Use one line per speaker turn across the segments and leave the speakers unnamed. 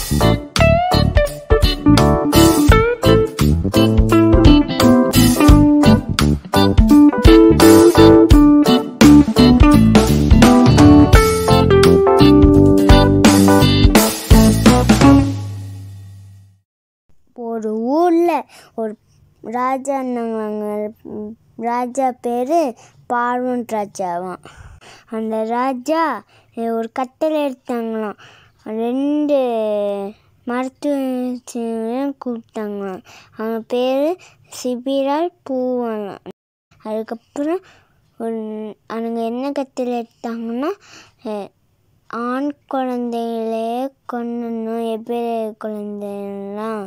ஒரு ஊரில் ஒரு ராஜா இருந்தாங்க ம், ராஜா பேர் பார்வன் ராஜாவாம் அந்த ராஜா அஹ், ஒரு கட்டளை எடுத்தாங்களாம் ரெண்டு மருத்துவத்தையும் கூப்பிட்டாங்களாம் அவங்க பேர் சிபிரால் பூவானாம் அதுக்கப்புறம் ஒரு அவங்க என்ன கட்டளை எடுத்தாங்கன்னா அஹ், ஆண் குழந்தைகளே கொண்டணும் எபிரே குழந்தைகள்லாம்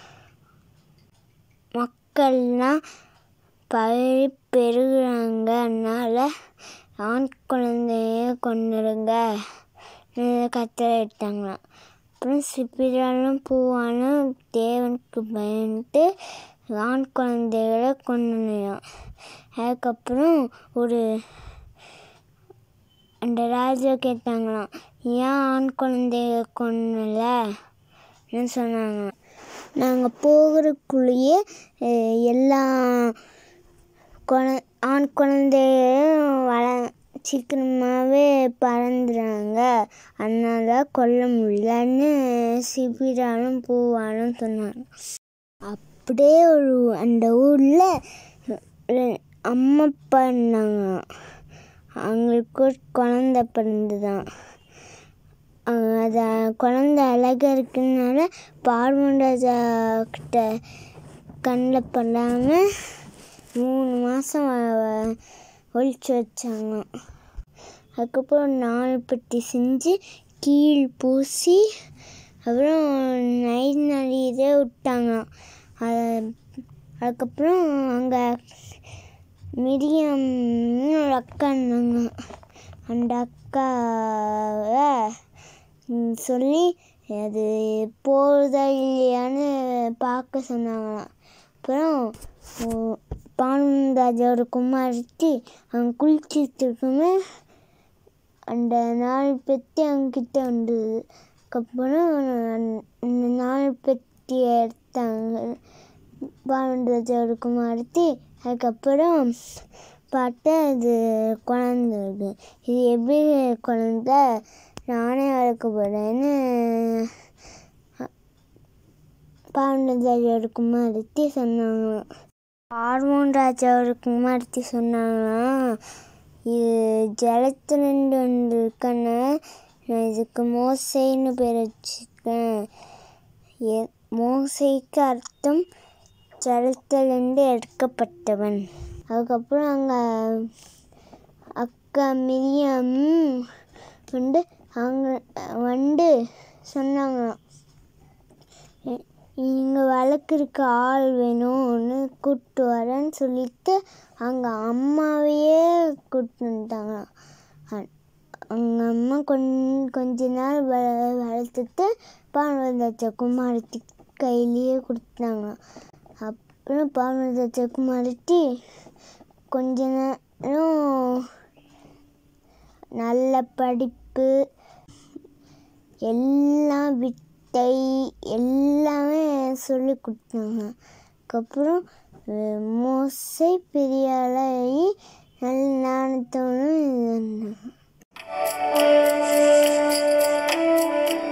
மக்கள்லாம் பழி பெருகுறாங்க அதனால் ஆண் குழந்தைய கொண்டுடுங்க கட்டளை எடுத்தாங்களாம் அப்புறம் சிப்பிராலும் பூவானும் தேவனுக்கு பயந்துட்டு ஆண் குழந்தைகளை கொண்டுலாம் அதுக்கப்புறம் ஒரு அந்த ராஜா கேட்டாங்களாம் ஏன் ஆண் குழந்தைய கொன்னல சொன்னாங்க நாங்கள் போகிறதுக்குள்ளேயே அஹ், எல்லா குழ ஆண் குழந்தையும் வள சீக்கிரமாகவே பறந்துடுறாங்க அதனால கொல்ல முடியலன்னு சிபிராலும் பூவாலும் சொன்னாங்க அப்படியே ஒரு அந்த ஊரில் அம்மா அப்பா இருந்தாங்க அவங்களுக்கு ஒரு குழந்த பிறந்துதான் அது குழந்த அழகாக இருக்குனால பார்வன் ராஜா கிட்ட கண்ணில் படாமல் மூணு மாதம் ஒழிச்சு வச்சாங்க அதுக்கப்புறம் நாலு பெட்டி செஞ்சு கீழ் பூசி அப்புறம் நைட் நடிதே விட்டாங்களாம் அது அதுக்கப்புறம் அங்கே மிரியாம்னு ஒரு அக்கா இருந்தாங்க அந்த அக்காவை ம், சொல்லி அது போகுதா இல்லையான்னு பார்க்க சொன்னாங்களாம் அப்புறம் ஓ- பாண்டியன் ராஜாவோட குமாரத்தி அவங்க குளிச்சிட்டு இருக்குமே அந்த நாலு பெட்டி அவங்கக்கிட்ட வந்தது அதுக்கப்புறம் அந்த- அந்த நாலு பெட்டியை எடுத்தாங்க பாண்டியன் ராஜாவோட குமாரத்தி அதுக்கப்புறம் பார்த்தா அது குழந்த இருக்கு இது எப்படி குழந்த நானே வளர்க்க போகிறேன்னு பாண்டியன் ராஜாவோட குமாரத்தி சொன்னாங்க பார்வோன் ராஜாவோட குமாரத்தி சொன்னாங்களாம் இது ஜலத்திலிருந்து வந்திருக்கேன்னு நான் இதுக்கு மோசைன்னு பேர் வச்சுருக்கேன் எ- மோசைக்கு அர்த்தம் ஜலத்திலிருந்து எடுக்கப்பட்டவன் அதுக்கப்புறம் அங்கே அக்கா மிரியம் வந்து அவங்க வந்து சொன்னாங்களாம் இங்கே வளர்க்குறக்கு ஆள் வேணும்னு கூப்பிட்டு வரேன்னு சொல்லிட்டு அங்கே அம்மாவையே கூப்பிட்டு வந்துட்டாங்களாம் அ- அவங்க அம்மா கொஞ் கொஞ்ச நாள் வ வளர்த்துட்டு பானுவதாச்ச குமாரத்தி கையிலேயே கொடுத்தாங்களாம் அப்புறம் பானுவதாச்ச குமாரத்தி கொஞ்ச நேரம் நல்ல படிப்பு எல்லாம் வித்தை எல்லாமே சொல்லி கொடுத்தாங்க அதுக்கப்புறம் அஹ், மோசை பெரிய ஆளாகி நல்ல ஞானத்தோடும் இருந்தாங்க